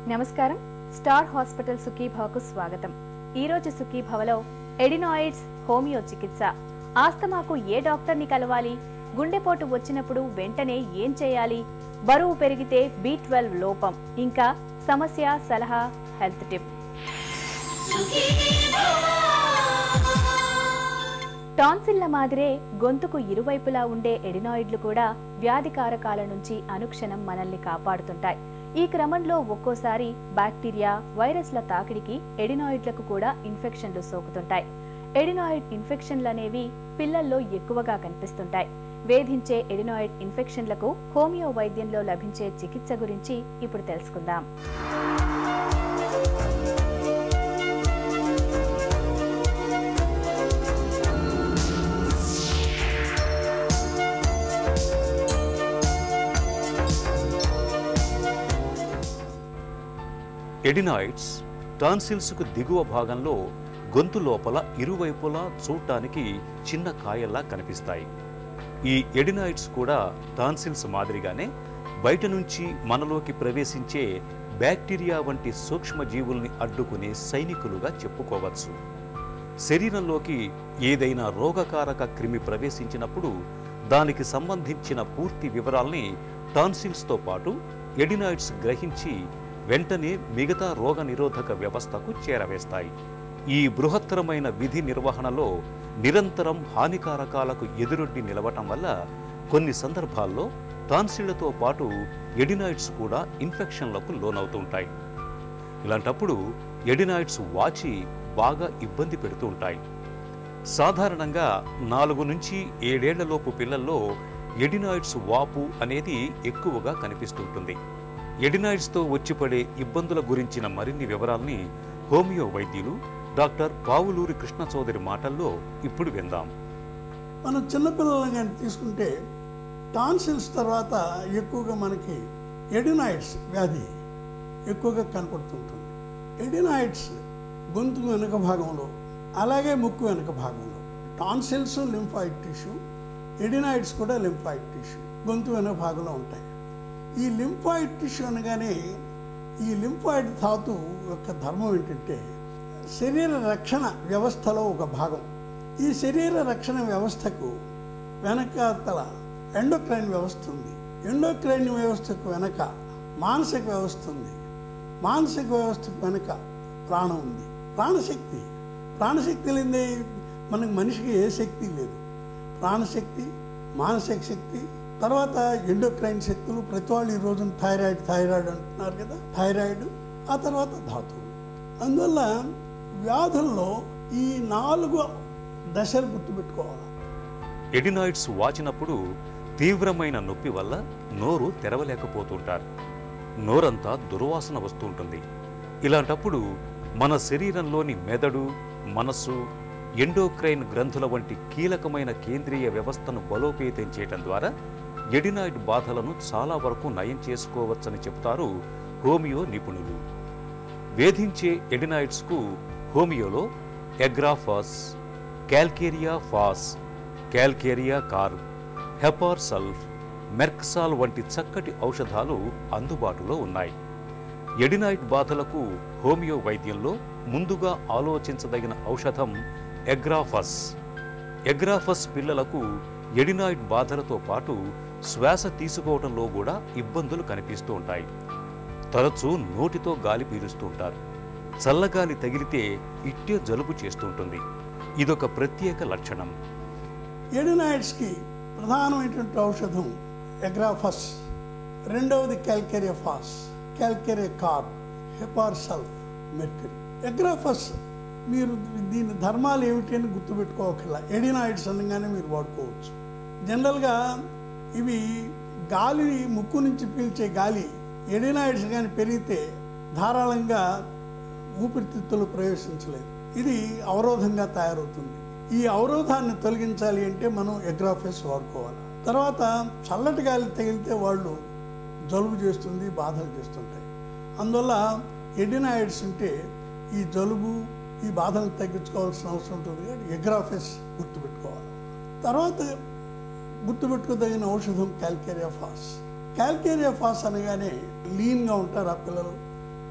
నమస్కారం star hospital సుఖీభవకు స్వాగతం ఈ రోజు సుఖీభవలో ఎడినాయిడ్స్ హోమియో చికిత్స ఆస్తమాకు ఏ డాక్టర్ని కలవాలి గుండెపోటు వచ్చినప్పుడు వెంటనే ఏం చేయాలి బరువు పెరిగితే బి ట్వెల్వ్ లోపం ఇంకా సమస్య సలహా హెల్త్ టిప్ టాన్సిల్ల మాదిరే గొంతుకు ఇరువైపులా ఉండే ఎడినాయిడ్లు కూడా వ్యాధికారకాల నుంచి అనుక్షణం మనల్ని కాపాడుతుంటాయి ఈ క్రమంలో ఒక్కోసారి బ్యాక్టీరియా వైరస్ల తాకిడికి ఎడినాయిడ్లకు కూడా ఇన్ఫెక్షన్లు సోకుతుంటాయి ఎడినాయిడ్ ఇన్ఫెక్షన్లు అనేవి పిల్లల్లో ఎక్కువగా కనిపిస్తుంటాయి వేధించే ఎడినాయిడ్ ఇన్ఫెక్షన్లకు హోమియో వైద్యంలో లభించే చికిత్స గురించి ఇప్పుడు తెలుసుకుందాం ఎడినాయిడ్స్ టాన్సిల్స్కు దిగువ భాగంలో గొంతు లోపల ఇరువైపులా చూడటానికి చిన్న కాయల్లా కనిపిస్తాయి ఈ ఎడినాయిడ్స్ కూడా టాన్సిల్స్ మాదిరిగానే బయట నుంచి మనలోకి ప్రవేశించే బ్యాక్టీరియా వంటి సూక్ష్మజీవుల్ని అడ్డుకునే సైనికులుగా చెప్పుకోవచ్చు శరీరంలోకి ఏదైనా రోగకారక క్రిమి ప్రవేశించినప్పుడు దానికి సంబంధించిన పూర్తి వివరాల్ని టాన్సిల్స్తో పాటు ఎడినాయిడ్స్ గ్రహించి వెంటనే మిగతా రోగ నిరోధక వ్యవస్థకు చేరవేస్తాయి ఈ బృహత్తరమైన విధి నిర్వహణలో నిరంతరం హానికారకాలకు ఎదురొడ్డి నిలవటం వల్ల కొన్ని సందర్భాల్లో టాన్సిళ్లతో పాటు ఎడినాయిడ్స్ కూడా ఇన్ఫెక్షన్లకు లోనవుతుంటాయి ఇలాంటప్పుడు ఎడినాయిడ్స్ వాచి బాగా ఇబ్బంది పెడుతూ ఉంటాయి సాధారణంగా నాలుగు నుంచి ఏడేళ్లలోపు పిల్లల్లో ఎడినాయిడ్స్ వాపు అనేది ఎక్కువగా కనిపిస్తుంటుంది ఎడినాయిడ్స్తో వచ్చిపడే ఇబ్బందుల గురించిన మరిన్ని వివరాల్ని హోమియో వైద్యులు డాక్టర్ పావులూరి కృష్ణ చౌదరి మాటల్లో ఇప్పుడు విందాం మనం చిన్నపిల్లలను కానీ తీసుకుంటే టాన్సిల్స్ తర్వాత ఎక్కువగా మనకి ఎడినాయిడ్స్ వ్యాధి ఎక్కువగా కనపడుతుంటుంది ఎడినాయిడ్స్ గొంతు వెనుక భాగంలో అలాగే ముక్కు వెనుక భాగంలో టాన్సిల్స్ లింఫాయిడ్ టిష్యూ ఎడినాయిడ్స్ కూడా లింఫాయిడ్ టిష్యూ గొంతు వెనుక భాగంలో ఉంటాయి ఈ లింఫాయిడ్ టిష్యూ అనగానే ఈ లింఫాయిడ్ ధాతు యొక్క ధర్మం ఏంటంటే శరీర రక్షణ వ్యవస్థలో ఒక భాగం ఈ శరీర రక్షణ వ్యవస్థకు వెనకాతల ఎండోక్రైన్ వ్యవస్థ ఉంది ఎండోక్రైన్ వ్యవస్థకు వెనక మానసిక వ్యవస్థ ఉంది మానసిక వ్యవస్థకు వెనక ప్రాణం ఉంది ప్రాణశక్తి ప్రాణశక్తి లేని మనకి మనిషికి ఏ శక్తి లేదు ప్రాణశక్తి మానసిక శక్తి తర్వాత ఎండోక్రైన్ శక్తులు ప్రతి వాళ్ళు ఈ రోజున థైరాయిడ్ థైరాయిడ్ అంటున్నారు కదా థైరాయిడ్ ఆ తర్వాత ధాతువులు అందువల్ల వ్యాధుల్లో ఈ నాలుగు దశలు గుర్తుపెట్టుకోవాలి ఎడినాయిడ్స్ వాచినప్పుడు తీవ్రమైన నొప్పి వల్ల నోరు తెరవలేకపోతుంటారు నోరంతా దుర్వాసన వస్తుంటుంది ఇలాంటప్పుడు మన శరీరంలోని మెదడు మనస్సు ఎండోక్రైన్ గ్రంథుల వంటి కీలకమైన కేంద్రీయ వ్యవస్థను బలోపేతం చేయటం ద్వారా ఎడినాయిడ్ బాధలను చాలా వరకు నయం చేసుకోవచ్చని చెబుతారు హోమియో నిపుణులు వేధించే ఎడినాయిడ్స్కు హోమియోలో agraphis calcarea phos calcarea carb hepar sulph merc sol వంటి చక్కటి ఔషధాలు అందుబాటులో ఉన్నాయి ఎడినాయిడ్ బాధలకు హోమియో వైద్యంలో ముందుగా ఆలోచించదగిన ఔషధం ఎగ్రాఫస్ ఎగ్రాఫస్ పిల్లలకు ఎడినాయిడ్ బాధలతో పాటు శ్వాస తీసుకోవడంలో కూడా ఇబ్బందులు కనిపిస్తూ ఉంటాయి తరచూ నోటితో గాలి పీలుస్తూ ఉంటారు చల్లగాలి తగిలితే ఇట్టే జలుబు చేస్తుంటుంది ఇదొక ప్రత్యేక లక్షణం ఎడినాయిడ్స్కి ప్రధానమైనటువంటి ఔషధం ఎగ్రాఫస్ రెండవది calcarea phos calcarea carb hepar sulph mercury agraphis మీరు దీని ధర్మాలు ఏమిటి అని గుర్తుపెట్టుకోవక్కర్లా ఎడినాయిడ్స్ అనగానే మీరు వాడుకోవచ్చు జనరల్గా ఇవి గాలి ముక్కు నుంచి పీల్చే గాలి ఎడినాయిడ్స్ కానీ పెరిగితే ధారాళంగా ఊపిరితిత్తులు ప్రవేశించలేదు ఇది అవరోధంగా తయారవుతుంది ఈ అవరోధాన్ని తొలగించాలి అంటే మనం ఎగ్రాఫెస్ వాడుకోవాలి తర్వాత చల్లటి గాలి తగిలితే వాళ్ళు జలుబు చేస్తుంది బాధలు చేస్తుంటాయి అందువల్ల ఎడినాయిడ్స్ ఉంటే ఈ జలుబు ఈ బాధలు తగ్గించుకోవాల్సిన అవసరం ఉంటుంది కాబట్టి ఎగ్రాఫెస్ గుర్తుపెట్టుకోవాలి తర్వాత గుర్తుపెట్టుకోదగిన ఔషధం క్యాల్కేరియా ఫాస్ క్యాల్కేరియా ఫాస్ అనగానే లీన్గా ఉంటారు ఆ పిల్లలు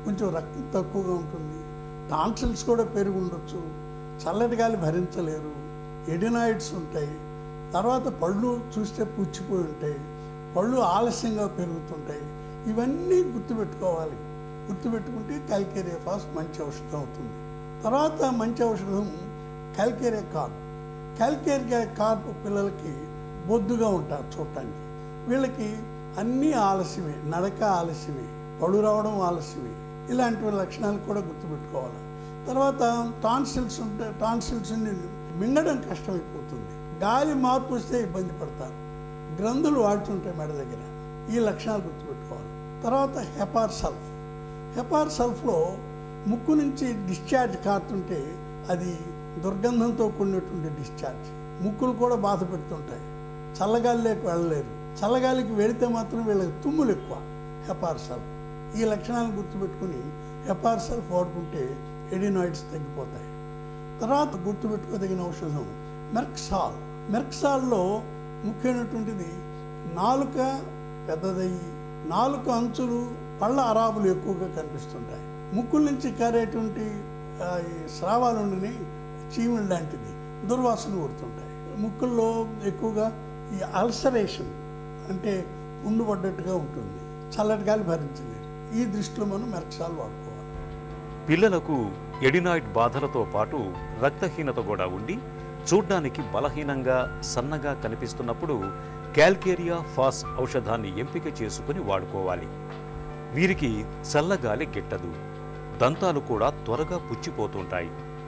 కొంచెం రక్తం తక్కువగా ఉంటుంది టాన్సిల్స్ కూడా పెరిగి ఉండొచ్చు చల్లటి గాలి భరించలేరు ఎడినాయిడ్స్ ఉంటాయి తర్వాత పళ్ళు చూస్తే పుచ్చిపోయి ఉంటాయి పళ్ళు ఆలస్యంగా పెరుగుతుంటాయి ఇవన్నీ గుర్తుపెట్టుకోవాలి గుర్తుపెట్టుకుంటే క్యాల్కేరియా ఫాస్ మంచి ఔషధం అవుతుంది తర్వాత మంచి ఔషధం క్యాల్కేరియా కార్ప్ క్యాల్కేరియా కార్ప్ పిల్లలకి బొద్దుగా ఉంటారు చూడటానికి వీళ్ళకి అన్నీ ఆలస్యమే నడక ఆలస్యమే పళ్ళు రావడం ఆలస్యమే ఇలాంటి లక్షణాలు కూడా గుర్తుపెట్టుకోవాలి తర్వాత టాన్సిల్స్ ఉంటే టాన్సిల్స్ మింగడం కష్టమైపోతుంది గాలి మార్పు వస్తే ఇబ్బంది పడతారు గ్రంథులు వాడుతుంటాయి మెడ దగ్గర ఈ లక్షణాలు గుర్తుపెట్టుకోవాలి తర్వాత హెపార్ సల్ఫ్ హెపార్ సల్ఫ్లో ముక్కు నుంచి డిశ్చార్జ్ కారుతుంటే అది దుర్గంధంతో కూడినటువంటి డిశ్చార్జ్ ముక్కులు కూడా బాధ పెడుతుంటాయి చల్లగాలిలోకి వెళ్ళలేరు చల్లగాలికి వెళితే మాత్రం వీళ్ళకి తుమ్ములు ఎక్కువ హెపార్ సల్ఫ్ ఈ లక్షణాలను గుర్తుపెట్టుకుని హెపార్ సల్ఫ్ వాడుకుంటే ఎడినాయిడ్స్ తగ్గిపోతాయి తర్వాత గుర్తుపెట్టుకోదగిన ఔషధం మెర్క్సాల్ మెర్క్సాల్లో ముఖ్యమైనటువంటిది నాలుక పెద్దదయ్యి నాలుక అంచులు పళ్ళ అరాబులు ఎక్కువగా కనిపిస్తుంటాయి ముక్కుల నుంచి కారేటువంటి ఆ, ఈ స్రావాలు ఉండి చీములు లాంటిది దుర్వాసన కొడుతుంటాయి ముక్కుల్లో ఎక్కువగా ఈ అల్సరేషన్ అంటే ఉండు పడ్డట్టుగా ఉంటుంది చల్లటి గాలి భరించలేరు ఈ దృష్టిలో మనం మెర్క్సాల్ వాడుకోవాలి పిల్లలకు ఎడినాయిడ్ బాధలతో పాటు రక్తహీనత కూడా ఉండి చూడ్డానికి బలహీనంగా సన్నగా కనిపిస్తున్నప్పుడు క్యాల్కేరియా ఫాస్ ఔషధాన్ని ఎంపిక చేసుకుని వాడుకోవాలి వీరికి చల్లగాలి గిట్టదు దంతాలు కూడా త్వరగా పుచ్చిపోతుంటాయి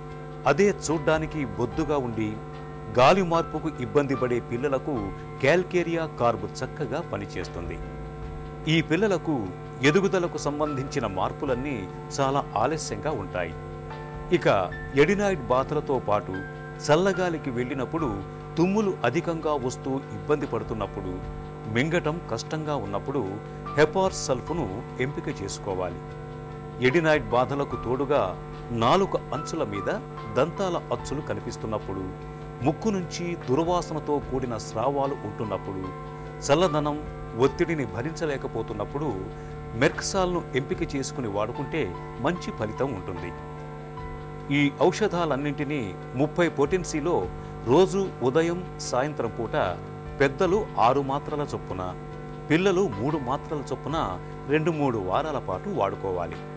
అదే చూడ్డానికి బొద్దుగా ఉండి గాలి మార్పుకు ఇబ్బంది పడే పిల్లలకు క్యాల్కేరియా కార్బ్ చక్కగా పనిచేస్తుంది ఈ పిల్లలకు ఎదుగుదలకు సంబంధించిన మార్పులన్నీ చాలా ఆలస్యంగా ఉంటాయి ఇక ఎడినాయిడ్ బాధలతో పాటు చల్లగాలికి వెళ్ళినప్పుడు తుమ్ములు అధికంగా వస్తూ ఇబ్బంది పడుతున్నప్పుడు మింగటం కష్టంగా ఉన్నప్పుడు హెపార్ సల్ఫ్ను ఎంపిక చేసుకోవాలి ఎడినాయిడ్ బాధలకు తోడుగా నాలుక అంచుల మీద దంతాల అచ్చులు కనిపిస్తున్నప్పుడు ముక్కు నుంచి దుర్వాసనతో కూడిన స్రావాలు ఉంటున్నప్పుడు చల్లదనం ఒత్తిడిని భరించలేకపోతున్నప్పుడు మెర్క్సాల్ను ఎంపిక చేసుకుని వాడుకుంటే మంచి ఫలితం ఉంటుంది ఈ ఔషధాలన్నింటినీ ముప్పై పొటెన్సీలో రోజు ఉదయం సాయంత్రం పూట పెద్దలు ఆరు మాత్రల చొప్పున పిల్లలు మూడు మాత్రల చొప్పున రెండు మూడు వారాల పాటు వాడుకోవాలి